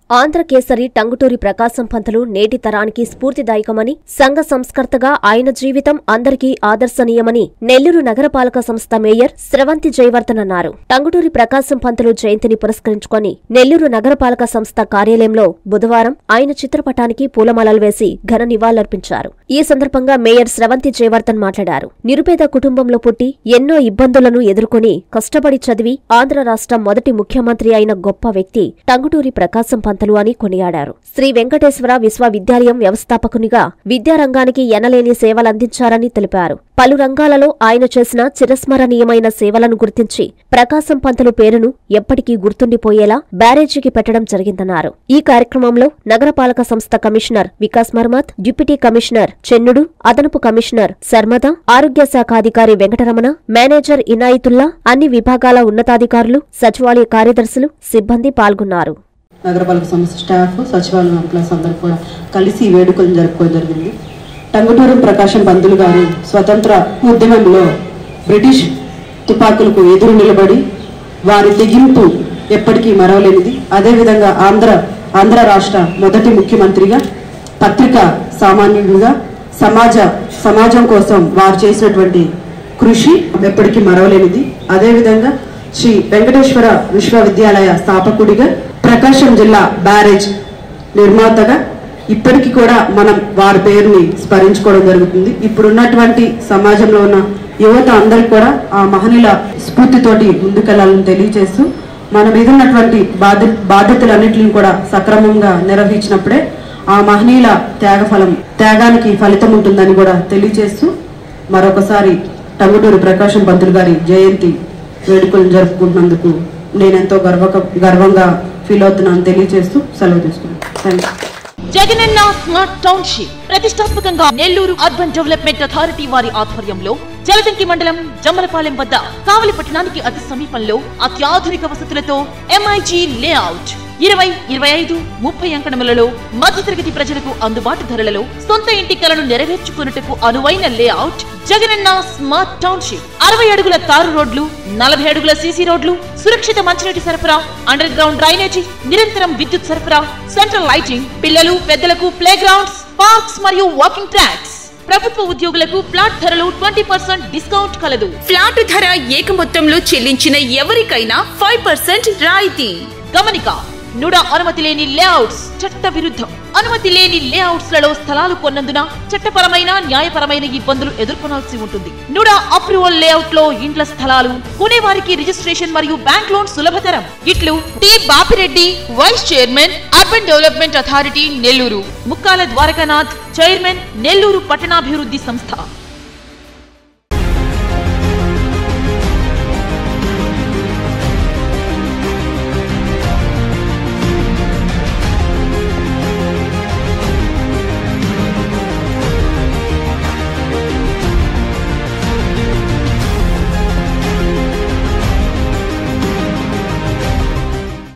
ఆంధ్రకేసరి టంగుటూరి ప్రకాశం పంతులు నేటి తరానికి స్ఫూర్తిదాయకమని సంఘ సంస్కర్తగా ఆయన జీవితం అందరికీ ఆదర్శనీయమని నెల్లూరు నగరపాలక సంస్థ మేయర్ స్రవంతి జయవర్ధన్ అన్నారు టంగుటూరి ప్రకాశం పంతులు జయంతిని పురస్కరించుకొని నెల్లూరు నగరపాలక సంస్థ కార్యాలయంలో బుధవారం ఆయన చిత్రపటానికి పూలమాలలు వేసి ఘన నివాళులర్పించారు ఈ సందర్భంగా మేయర్ స్రవంతి జయవర్ధన్ మాట్లాడారు నిరుపేద కుటుంబంలో పుట్టి ఎన్నో ఇబ్బందులను ఎదుర్కొని కష్టపడి చదివి ఆంధ్ర రాష్ట్ర మొదటి ముఖ్యమంత్రి అయిన గొప్ప వ్యక్తి టంగుటూరి ప్రకాశం పంతులు అని కొనియాడారు శ్రీ వెంకటేశ్వర విశ్వవిద్యాలయం వ్యవస్థాపకునిగా విద్యారంగానికి ఎనలేని సేవలందించారని తెలిపారు పలు రంగాలలో ఆయన చేసిన చిరస్మరణీయమైన సేవలను గుర్తించి ప్రకాశం పంతులు పేరును ఎప్పటికీ గుర్తుండిపోయేలా బ్యారేజీకి పెట్టడం జరిగిందన్నారు ఈ కార్యక్రమంలో నగరపాలక సంస్థ commissioner Vikas Marmat deputy commissioner Chennudu అదనపు కమిషనర్ శర్మద ఆరోగ్య శాఖ అధికారి వెంకటరమణ మేనేజర్ ఇనాయితుల్లా అన్ని విభాగాల ఉన్నతాధికారులు సచివాలయ కార్యదర్శులు సిబ్బంది పాల్గొన్నారు నగరపాలక సంస్థ స్టాఫ్ సచివాలయం ఎంప్లాయీస్ అందరూ కూడా కలిసి ఈ వేడుకలను జరుపుకోవడం జరిగింది టంగుటూరు ప్రకాశం పంతులు గారు స్వతంత్ర ఉద్యమంలో బ్రిటిష్ తుపాకులకు ఎదురు నిలబడి వారి తెగింపు ఎప్పటికీ మరవలేనిది అదేవిధంగా ఆంధ్ర ఆంధ్ర రాష్ట్ర మొదటి ముఖ్యమంత్రిగా పత్రిక సామాన్యుడిగా సమాజ సమాజం కోసం వారు చేసినటువంటి కృషి ఎప్పటికీ మరవలేనిది అదేవిధంగా శ్రీ వెంకటేశ్వర విశ్వవిద్యాలయ స్థాపకుడిగా ప్రకాశం జిల్లా బ్యారేజ్ నిర్మాతగా ఇప్పటికీ కూడా మనం వారి పేరుని స్మరించుకోవడం జరుగుతుంది ఇప్పుడున్నటువంటి సమాజంలో ఉన్న యువత అందరికి కూడా ఆ మహనీయుల స్ఫూర్తితోటి ముందుకెళ్లాలని తెలియజేస్తూ మన మీద ఉన్నటువంటి బాధ్య బాధ్యతలన్నింటిని కూడా సక్రమంగా నిర్వహించినప్పుడే ఆ మహనీయుల త్యాగ ఫలం త్యాగానికి ఫలితం ఉంటుందని కూడా తెలియజేస్తూ మరొకసారి టంగుటూరి ప్రకాశం పంతులు గారి జయంతి వేడుకలు జరుపుకుంటున్నందుకు నేనెంతో గర్వ గర్వంగా ఫీల్ అవుతున్నాను తెలియజేస్తూ సెలవు తీసుకున్నాను thank you Jagananna smart township ప్రతిష్టాత్మకంగా నెల్లూరు అర్బన్ డెవలప్మెంట్ అథారిటీ వారి ఆధ్వర్యంలో జలదంకి మండలం జమ్మలపాలెం వద్ద కావలి పట్టణానికి అతి సమీపంలో అత్యాధునిక వసతులతో ఎంఐజీ లేఅవుట్ ఇరవై ఇరవై ఐదు ముప్పై అంకణములలో మధ్యతరగతి ప్రజలకు అందుబాటు ధరలలో సొంత ఇంటి కలను నెరవేర్చుకున్నట్టుకు అనువైన లేఅవుట్ జగనన్న స్మార్ట్ టౌన్షిప్ అరవై అడుగుల తారు రోడ్లు నలభై అడుగుల సీసీ రోడ్లు సురక్షిత మంచినీటి సరఫరా అండర్ గ్రౌండ్ డ్రైనేజీ నిరంతరం విద్యుత్ సరఫరా సెంట్రల్ లైటింగ్ పిల్లలు పెద్దలకు ప్లే గ్రౌండ్స్ పార్క్స్ మరియు వాకింగ్ ట్రాక్స్ ప్రభుత్వ ఉద్యోగులకు ప్లాట్ ధరలు ట్వంటీ పర్సెంట్ డిస్కౌంట్ కలదు ఫ్లాట్ ధర ఏక మొత్తంలో చెల్లించిన ఎవరికైనా ఫైవ్ పర్సెంట్ రాయితీ గమనిక నుడా అనుమతి లేని లేఅవుట్స్ చట్ట విరుద్ధం అనుమతి లేని లేఅవుట్స్ లలో స్థలాలు కొన్నందున చట్టపరమైన న్యాయపరమైన ఇబ్బందులు ఎదుర్కొనాల్సి ఉంటుంది నుడా అప్రూవల్ లేఅవుట్ లో ఇండ్ల స్థలాలు కొనేవారికి రిజిస్ట్రేషన్ మరియు బ్యాంక్ లోన్ సులభతరం ఇట్లు T Bapireddy vice chairman urban development authority Nellore Mukkala Dwarakanath chairman Nellore పట్టణాభివృద్ధి సంస్థ